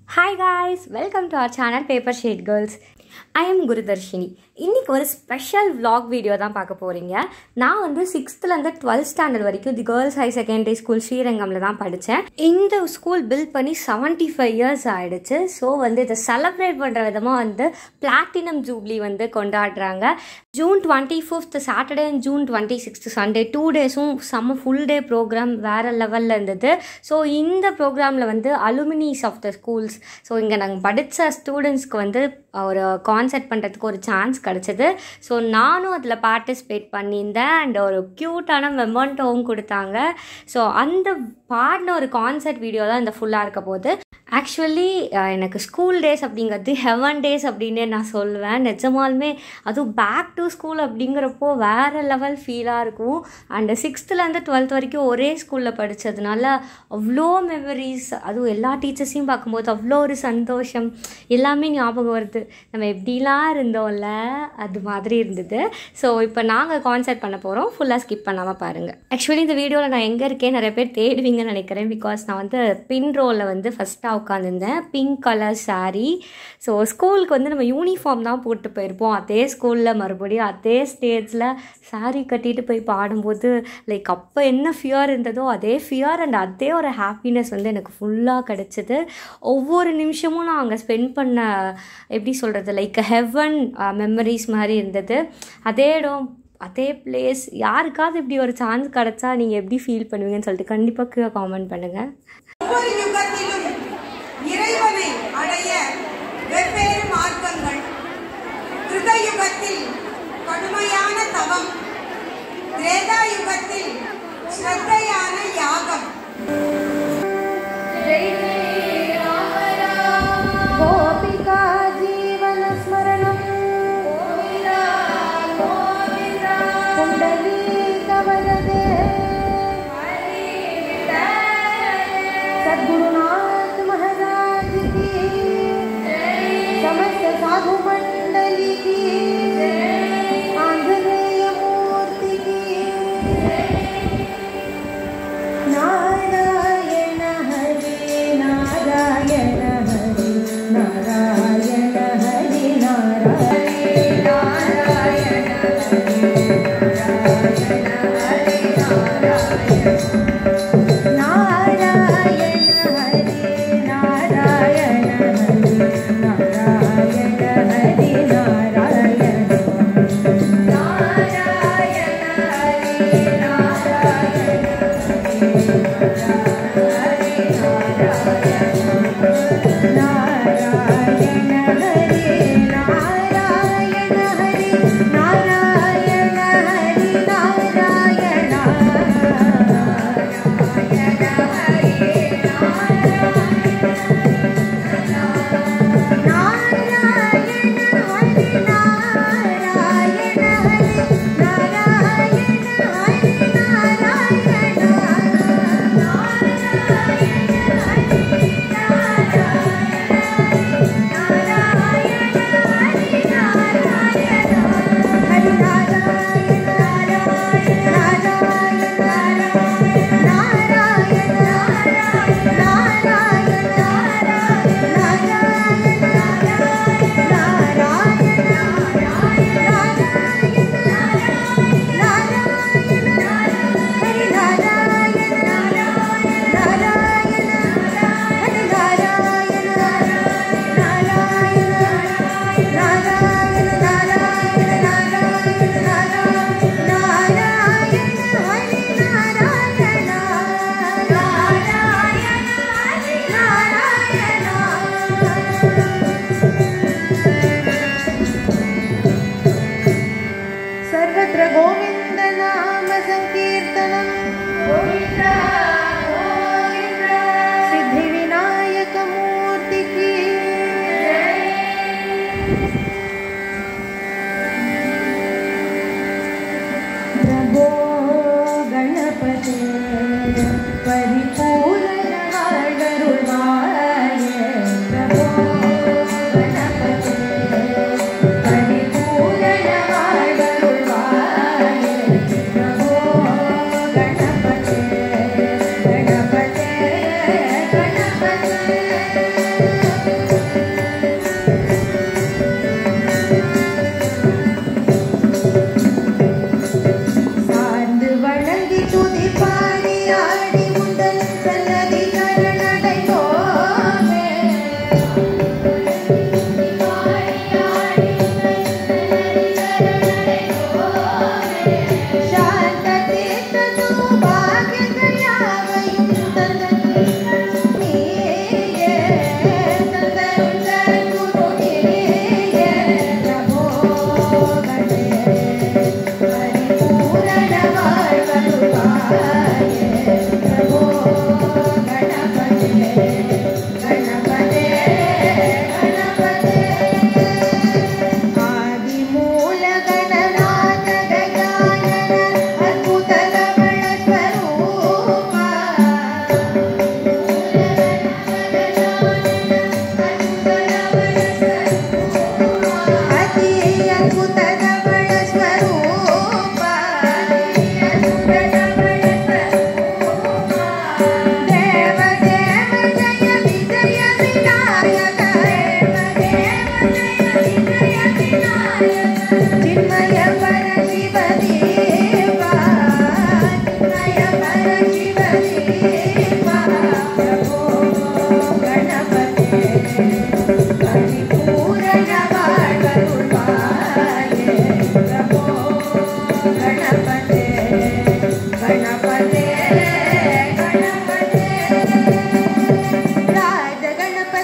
Hi guys welcome to our channel paper shade girls I am Gurudharshini இன்றைக்கி ஒரு special vlog video தான் பார்க்க போகிறீங்க நான் வந்து சிக்ஸ்த்துலேருந்து டுவெல்த் ஸ்டாண்டர்ட் வரைக்கும் the girls high secondary school ஸ்ரீரங்கமில் தான் படித்தேன் இந்த ஸ்கூல் பில்ட் பண்ணி செவன்ட்டி ஃபைவ் இயர்ஸ் ஆகிடுச்சு ஸோ வந்து இதை செலப்ரேட் பண்ணுற விதமாக வந்து பிளாட்டினம் ஜூப்ளி வந்து கொண்டாடுறாங்க June twenty fifth Saturday and June twenty sixth Sunday two டேஸும் செம்ம ஃபுல் டே ப்ரோக்ராம் வேறு லெவலில் இருந்தது ஸோ இந்த ப்ரோக்ராமில் வந்து alumnis of the schools so இங்கே நாங்கள் படித்த ஸ்டூடெண்ட்ஸ்க்கு வந்து ஒரு கான்சர்ட் பண்ணுறதுக்கு ஒரு சான்ஸ் கிடச்சிது ஸோ நானும் அதில் பார்ட்டிசிபேட் பண்ணியிருந்தேன் அண்ட் ஒரு க்யூட்டான மெமோண்டோவும் கொடுத்தாங்க ஸோ அந்த பாடின ஒரு கான்சர்ட் வீடியோ தான் இந்த ஃபுல்லாக இருக்க போகுது ஆக்சுவலி எனக்கு ஸ்கூல் டேஸ் அப்படிங்கிறது ஹெவன் டேஸ் அப்படின்னு நான் சொல்லுவேன் நிஜமாலுமே அதுவும் பேக் டு ஸ்கூல் அப்படிங்கிறப்போ வேறு லெவல் ஃபீலாக இருக்கும் அண்டு சிக்ஸ்த்துலேருந்து டுவெல்த் வரைக்கும் ஒரே ஸ்கூலில் படித்ததுனால அவ்வளோ மெமரிஸ் அதுவும் எல்லா டீச்சர்ஸையும் பார்க்கும்போது அவ்வளோ ஒரு சந்தோஷம் எல்லாமே ஞாபகம் வருது நம்ம எப்படிலாம் இருந்தோம்ல அது மாதிரி இருந்தது ஸோ இப்போ நாங்கள் கான்சர்ட் பண்ண போகிறோம் ஃபுல்லாக ஸ்கிப் பண்ணாமல் பாருங்கள் ஆக்சுவலி இந்த வீடியோவில் நான் எங்கே இருக்கேன் நிறைய பேர் தேடுவீங்கன்னு நினைக்கிறேன் பிகாஸ் நான் வந்து பின் ரோலில் வந்து ஃபஸ்ட்டாக உட்காந்துருந்தேன் பிங்க் கலர் saree ஸோ ஸ்கூலுக்கு வந்து நம்ம யூனிஃபார்ம் தான் போட்டு போயிருப்போம் அதே ஸ்கூலில் மறுபடியும் அதே ஸ்டேஜில் saree கட்டிட்டு போய் பாடும்போது லைக் அப்போ என்ன ஃபியர் இருந்ததோ அதே ஃபியர் அண்ட் அதே ஒரு ஹாப்பினஸ் வந்து எனக்கு ஃபுல்லாக கிடச்சிது ஒவ்வொரு நிமிஷமும் நான் அங்கே ஸ்பெண்ட் பண்ண எப்படி சொல்கிறது லைக் ஹெவன் மெமரிஸ் மாதிரி இருந்தது அதே இடம் அதே பிளேஸ் யாருக்காவது இப்படி ஒரு சான்ஸ் கிடச்சா நீங்கள் எப்படி ஃபீல் பண்ணுவீங்கன்னு சொல்லிட்டு கண்டிப்பாக கீழே காமெண்ட் பண்ணுங்கள் ஒவ்வொரு யுகத்திலும் இறைவனை அடைய வெவ்வேறு மார்க்கங்கள் கிருத யுகத்தில் கடுமையான தவம் திரேதா யுகத்தில் ஸ்ரத்தையான யாகம் गोपिका जीवनस्मरणम् कुण्डलीकवरदे सद्गुरुनाथ महाराज की समस्त साधु मंडली की आंजनेय मूर्ति की नारायण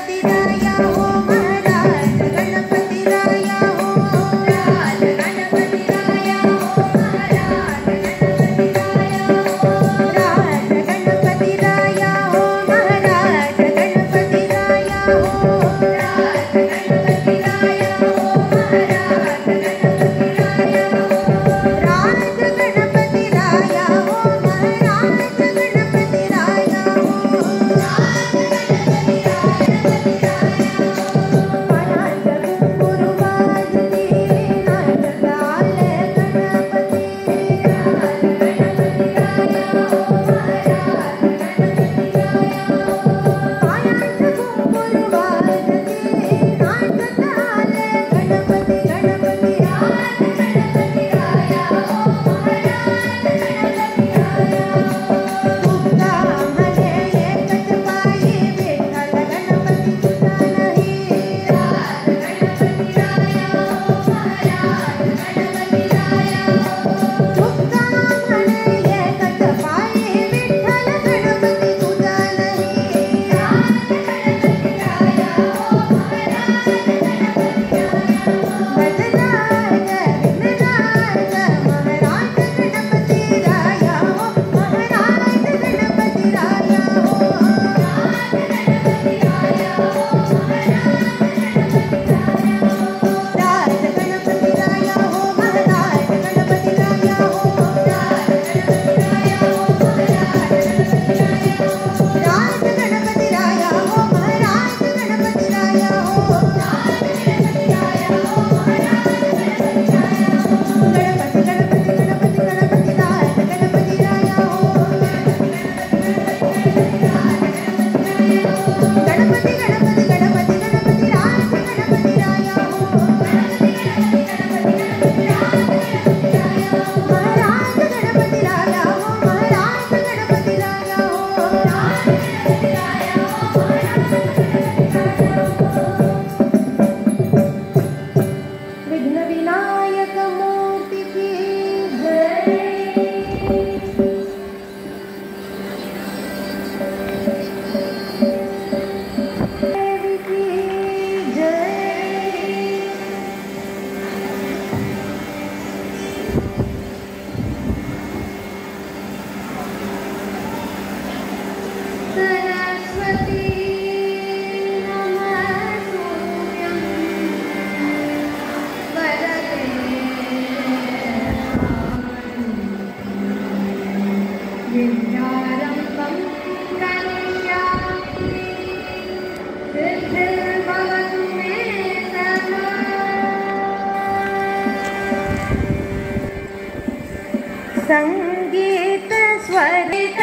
சங்கீத ஸ்வரித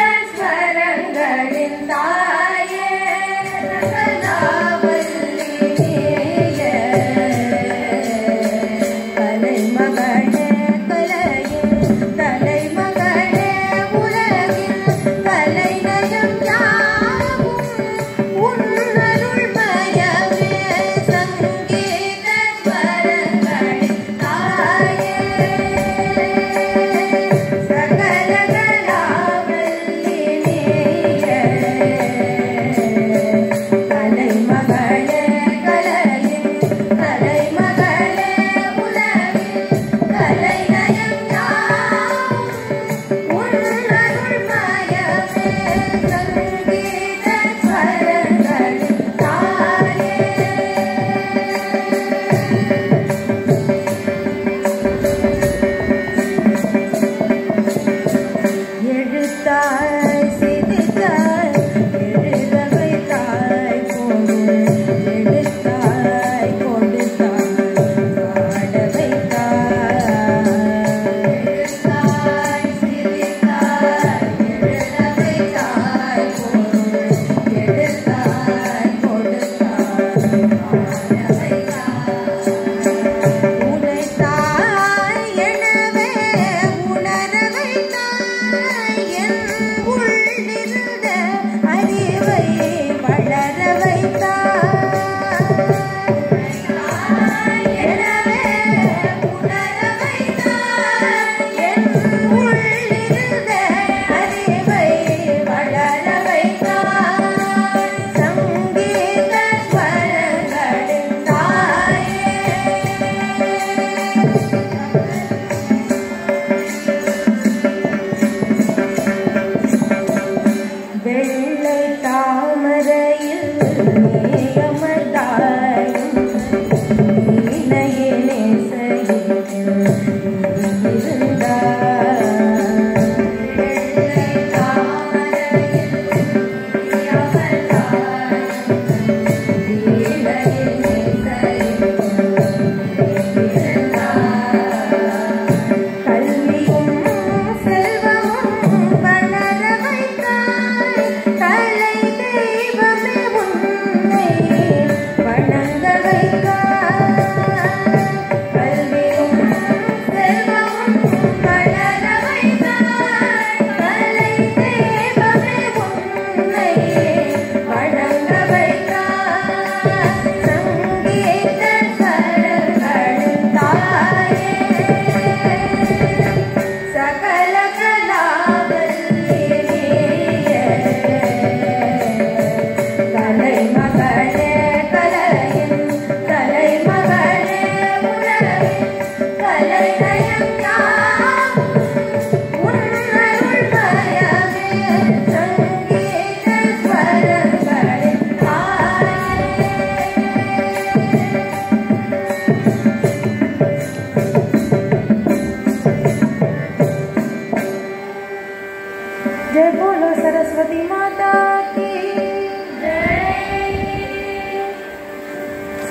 ஸ்வரங்களின் தாயே ரகலாவல்லி நீயே. கலைமகளே கலையின் தலைமகளே உலகின் கலைநயம் யாவும் உன்னருள் மயமே சங்கீத ஸ்வரங்களின் தாயே சகல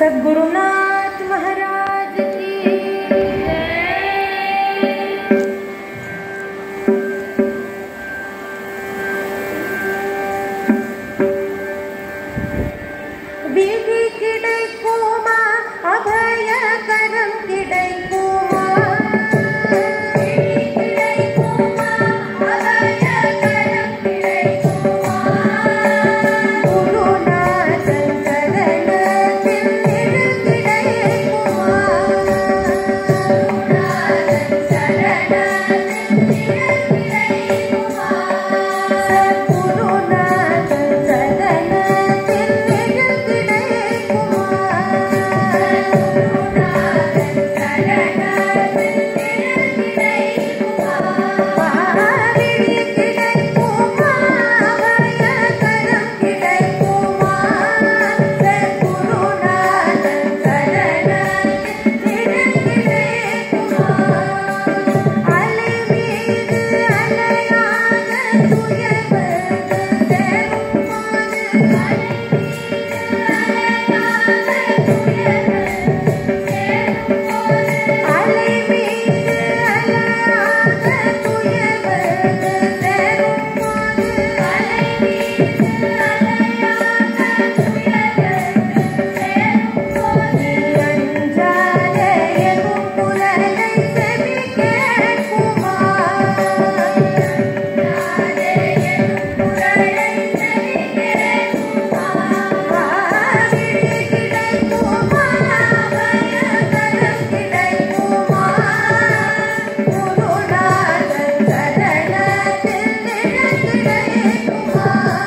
सद्गुरुनाथ महाराज की விதி கிடைக்குமா அபயகரம் கிடைக்குமா விதி கிடைக்குமா அபயகரம் கிடைக்குமா குருநாதன் சரணத்தில் நிழல் கிடைக்குமா குருநாதன் சரணத்தில் நிழல் கிடைக்குமா குருநாதன் சரணத்தில் நிழல் கிடைக்குமா குருநாதன் சரணத்தில் நிழல் கிடைக்குமா பாவிழி கிடைக்குமா அபயகரம் கிடைக்குமா சத்குருநாதன் சரணத்தில் நிழல் கிடைக்குமா அலை மீது அலையாக துயர்வது சேரும்போது அலை அலை மீது அலையாக துயர்வது சேரும்போது அலை மீது அலையாக துயர்வது சேரும்போது அஞ்சாதே எனும் குரலை செவி கேட்குமா அஞ்சாதே எனும் குரலை செவி கேட்குமா விழி கிடைக்குமா அபயகரம் கிடைக்குமா குருநாதன் சரணத்தில் நிழல் கிடைக்குமா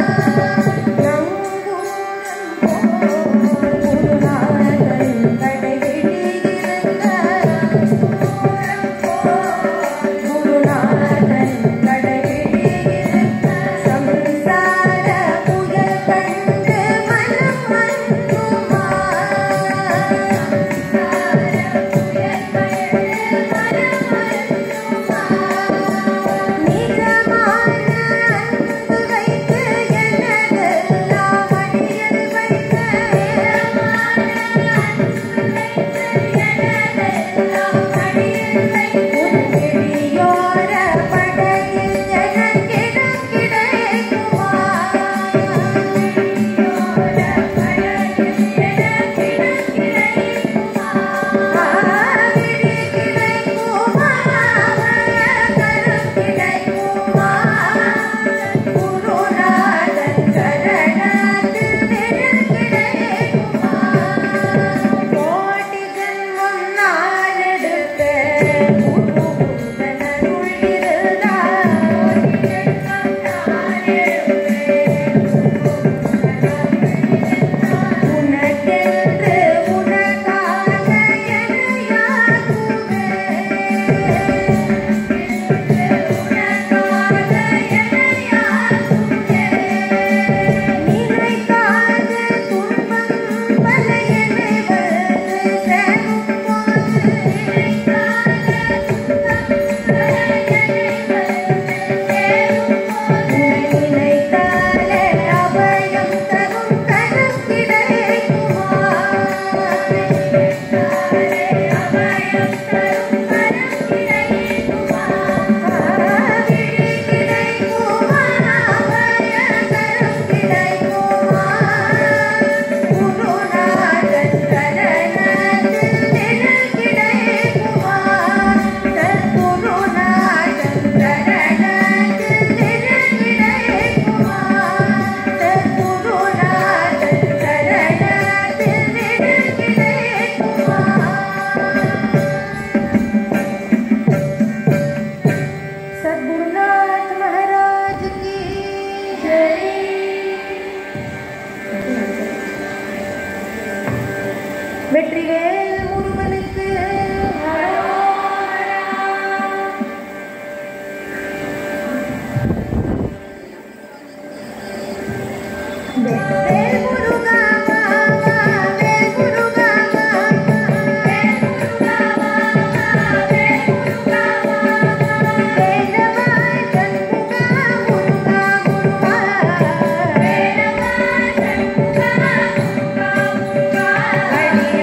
நங்கூரம் போல் குருநாதன் கடைவிழியிருந்த நங்கூரம் போல் குருநாதன் கடைவிழியிருந்த சம்சார புயல் கண்டு மனம் மன்றுமா நிஜமான அன்பு வைத்து எனதெல்லாம் அடியல் வைத்த உன்கிழியோர படகில் எனக்கிடம் கிடைக்குமா உன்கிழியோர படகில் எனக்கிடம் கிடைக்குமா விழி கிடைக்குமா அபயகரம் கிடைக்குமா குருநாதன் சரணத்தில் நிழல் கிடைக்குமா கோடி ஜன்மம் நான் எடுத்த குரு உந்தனருள் இருந்தால் கோடி ஜன்மம் நான் எடுப்பேன் உனக்கென்று உனக்காக நினைக்காத துன்பம் பல என்னை வந்து சேரும் போது நினைக்காத துன்பம் பல என்னை வந்து சேரும் போது நினைத்தாலே அபயம் தரும் கரம் கிடைக்குமா நினைத்தாலே அபயம் தரும் கரம் கிடைக்குமா விழி கிடைக்குமா அபயகரம் கிடைக்குமா குருநாதன் சரணத்தில் நிழல் கிடைக்குமா சத்குருநாதன் சரணத்தில் நிழல் கிடைக்குமா சத்குருநாதன் சரணத்தில் நிழல் கிடைக்குமா सद्गुरुनाथ महाराज की जय வெற்றிவேல் முருகனுக்கு அரோகரா. வேல் முருகா வா, வா, வேல் முருகா வா, வா, வேல் முருகா வா, வா, வேல் முருகா வா, வா. வேலவாய் சண்முகா முருகா முருகா. வேலவாய் சண்முகா முருகா முருகா.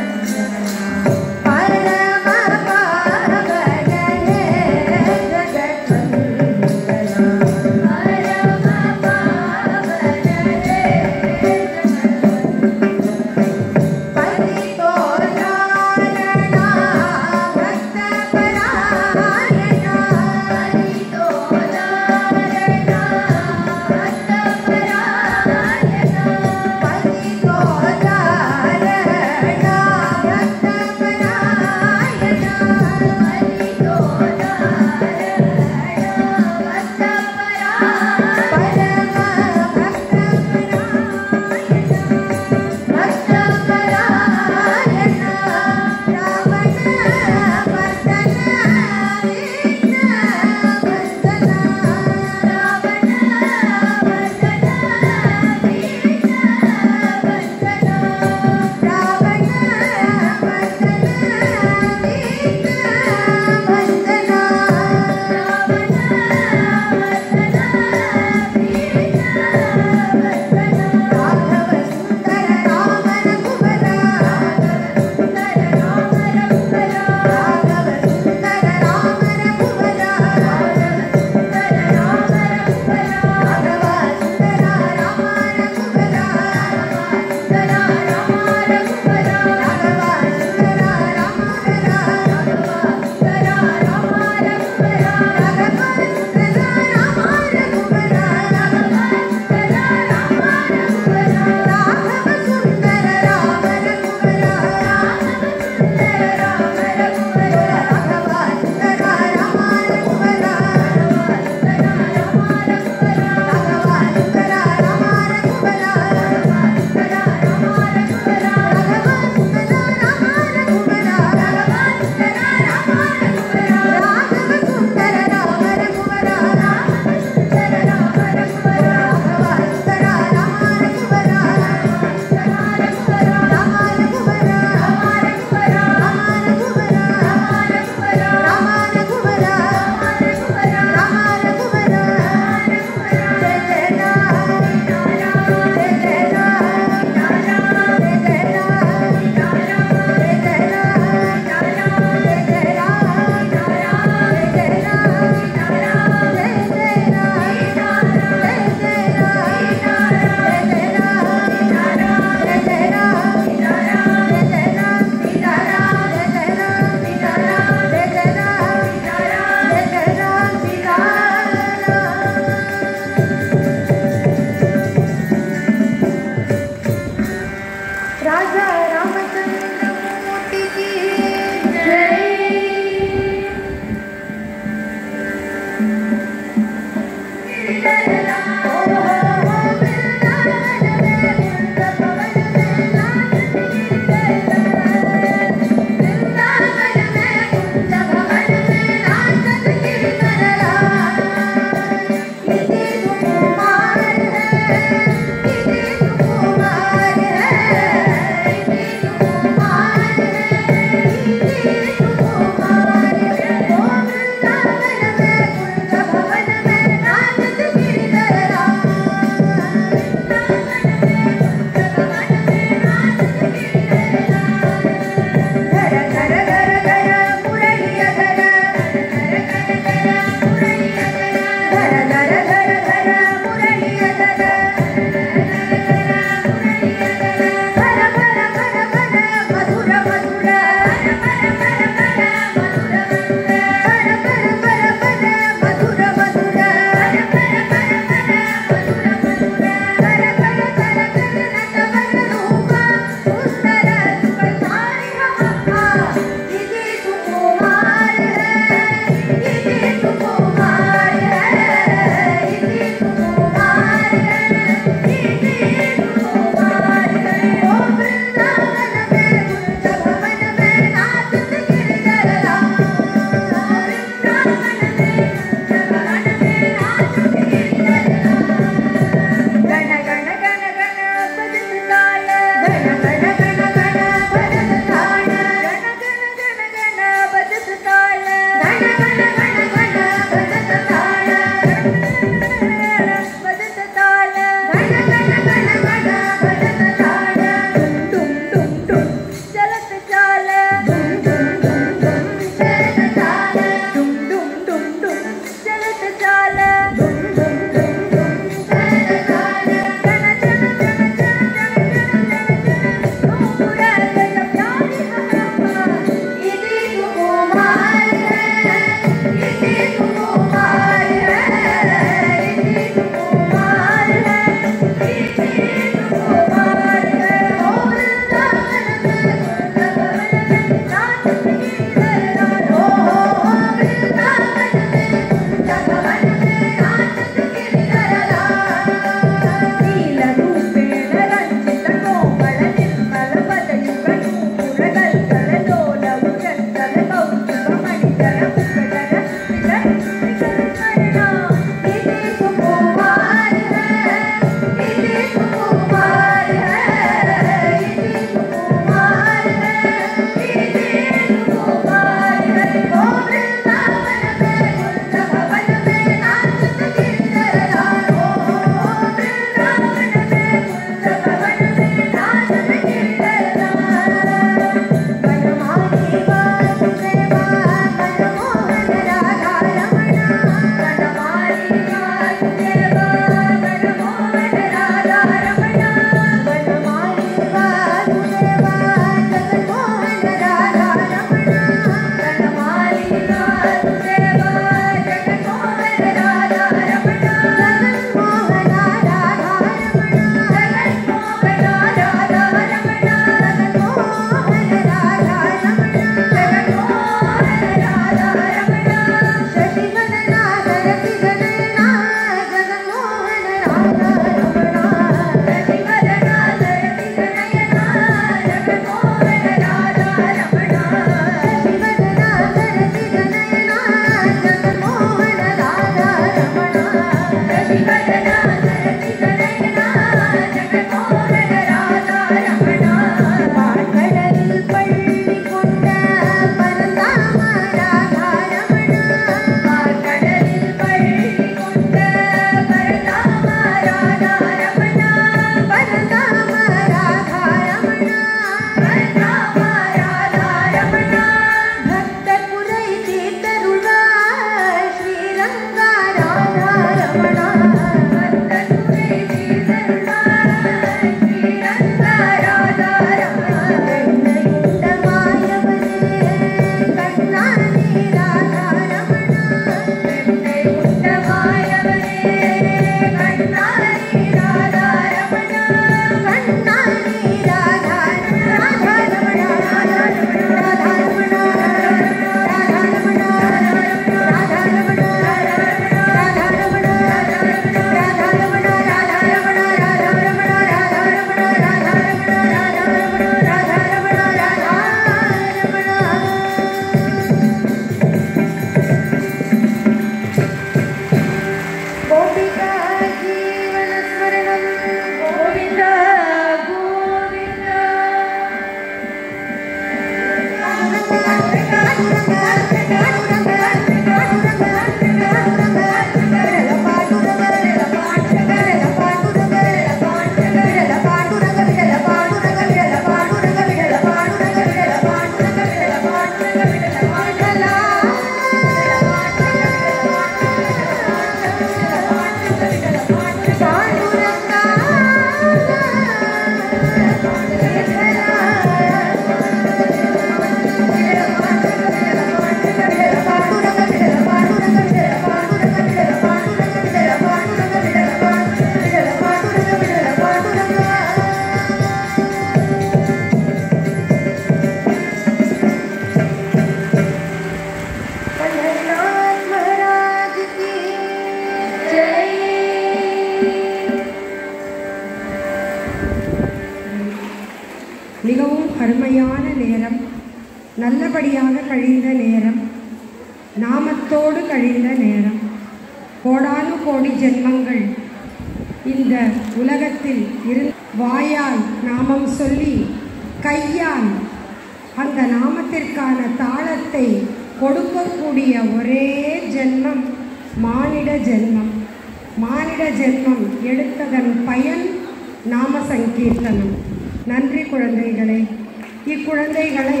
அருமையான நேரம் நல்லபடியாக கழிந்த நேரம் நாமத்தோடு கழிந்த நேரம் கோடானு கோடி ஜென்மங்கள் இந்த உலகத்தில் இரு வாயால் நாமம் சொல்லி கையால் அந்த நாமத்திற்கான தாளத்தை கொடுக்கக்கூடிய ஒரே ஜென்மம் மானிட ஜென்மம் மானிட ஜென்மம் எடுத்ததன் பயன் நாம சங்கீர்த்தனம் நன்றி குழந்தைகளே இக்குழந்தைகளை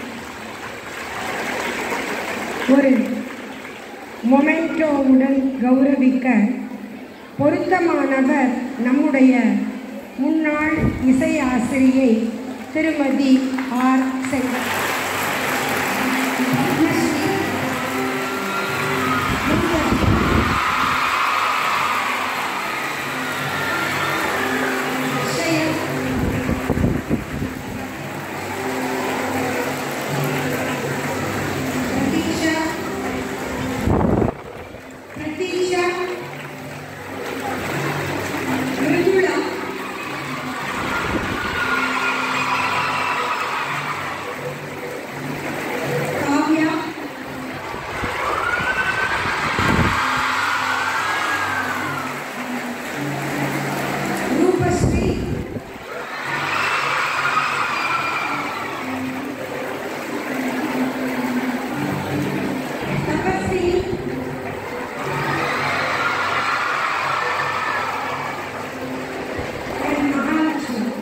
ஒரு மொமெண்டோவுடன் கௌரவிக்க பொருத்தமானவர் நம்முடைய முன்னாள் இசை ஆசிரியை திருமதி R Selva Padmashri Akshaya Pratheesha Pratheesha Mridula Kavya Rupashri Thapaswini and Mahalakshmi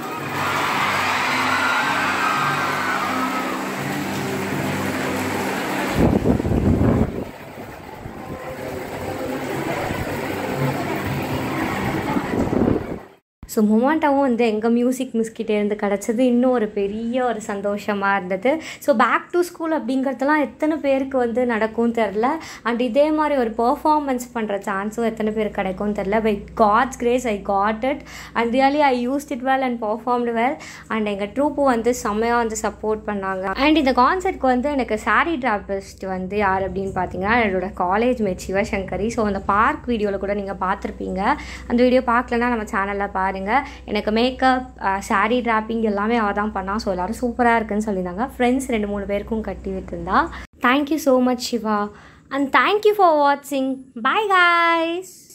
so மொமெண்டாவும் வந்து எங்கள் மியூசிக் மிஸ்கிட்டே இருந்து கிடச்சது இன்னும் ஒரு பெரிய ஒரு சந்தோஷமாக இருந்தது ஸோ பேக் டு ஸ்கூல் அப்படிங்கிறதெல்லாம் எத்தனை பேருக்கு வந்து நடக்கும்னு தெரில அண்ட் இதே மாதிரி ஒரு பர்ஃபார்மன்ஸ் பண்ணுற சான்ஸும் எத்தனை பேருக்கு கிடைக்கும்னு தெரில by god's grace I got it and really I used it well and performed well and எங்கள் ட்ரூப்பு வந்து செம்மையாக வந்து சப்போர்ட் பண்ணாங்க அண்ட் இந்த கான்சர்ட்க்கு வந்து எனக்கு சாரி டிராபிஸ்ட் வந்து யார் அப்படின்னு பார்த்தீங்கன்னா என்னோட காலேஜ் மேட் சிவசங்கரி ஸோ அந்த பார்க் வீடியோவில் கூட நீங்கள் பார்த்துருப்பீங்க அந்த வீடியோ பார்க்கலன்னா நம்ம சேனலில் பாருங்கள் எனக்கு மேக்கப் சாரீ ட்ராப்பிங் எல்லாமே அவள் தான் பண்ணா ஸோ எல்லோரும் சூப்பராக இருக்குன்னு சொல்லியிருந்தாங்க ஃப்ரெண்ட்ஸ் ரெண்டு மூணு பேருக்கும் கட்டி விட்டுருந்தா thank you so much Siva and thank you for வாட்சிங் பாய் guys